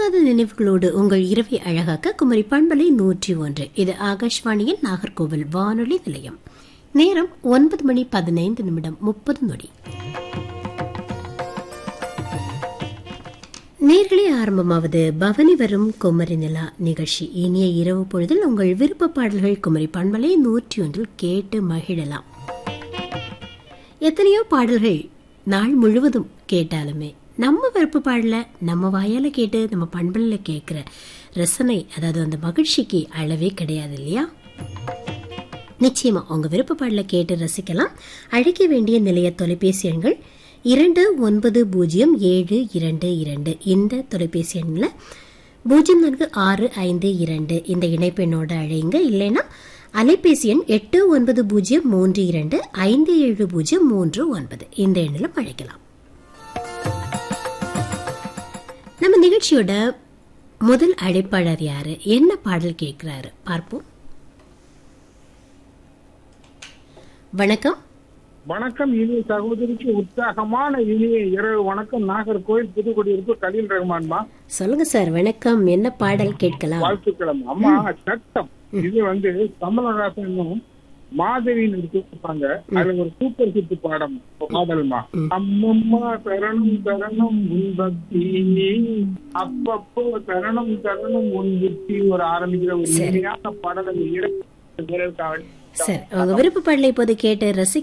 மறக்காத நினைவுகளோடு உங்கள் இரவை அழகாக்க குமரி பண்பலை நூற்றி ஒன்று இது ஆகாஷ்வாணியின் நாகர்கோவில் வானொலி நிலையம் நேரம் ஒன்பது மணி பதினைந்து நிமிடம் முப்பது நொடி நேர்களே ஆரம்பமாவது பவனி வரும் குமரி நிலா நிகழ்ச்சி இனிய இரவு பொழுதில் உங்கள் விருப்ப பாடல்கள் குமரி பண்பலை நூற்றி ஒன்றில் கேட்டு மகிழலாம் எத்தனையோ பாடல்கள் நாள் முழுவதும் கேட்டாலுமே நம்ம விருப்ப பாடல நம்ம வாயால கேட்டு நம்ம பண்பலில் கேட்குற ரசனை அதாவது அந்த மகிழ்ச்சிக்கு அளவே கிடையாது இல்லையா நிச்சயமா உங்க விருப்ப பாடல கேட்டு ரசிக்கலாம் அழைக்க வேண்டிய நிலைய தொலைபேசி எண்கள் இரண்டு ஒன்பது பூஜ்ஜியம் ஏழு இரண்டு இரண்டு இந்த தொலைபேசி எண்ணில் பூஜ்ஜியம் நான்கு ஆறு ஐந்து இரண்டு இந்த இணைப்பெண்ணோட அழைங்க இல்லைன்னா அலைபேசி எண் எட்டு ஒன்பது பூஜ்ஜியம் மூன்று இரண்டு ஐந்து ஏழு பூஜ்ஜியம் மூன்று ஒன்பது இந்த எண்ணிலும் அழைக்கலாம் நம்ம நிகழ்ச்சியோட முதல் அழைப்பாளர் யாரு என்ன பாடல் கேட்கிறாரு பார்ப்போம் வணக்கம் வணக்கம் இனிய சகோதரிக்கு உற்சாகமான இனிய இரவு வணக்கம் நாகர்கோவில் புதுக்குடியிருப்பு கலீல் ரஹ்மான்மா சொல்லுங்க சார் வணக்கம் என்ன பாடல் கேட்கலாம் வாழ்த்துக்களம் அம்மா சட்டம் இது வந்து கமலஹாசனும் மாதவின்னு இருப்பாங்க அதுல ஒரு சூப்பர் ஹிட் பாடம் பாடல்மா அம்மம்மா தரணும் தரணும் உன் பக்தி அப்பப்போ தரணும் தரணும் உன் புத்தி ஒரு ஆரம்பிக்கிற ஒரு இனிமையான பாடல் அந்த இரவு சார் உங்க விருப்ப பாடலை இப்போது கேட்டு ரசி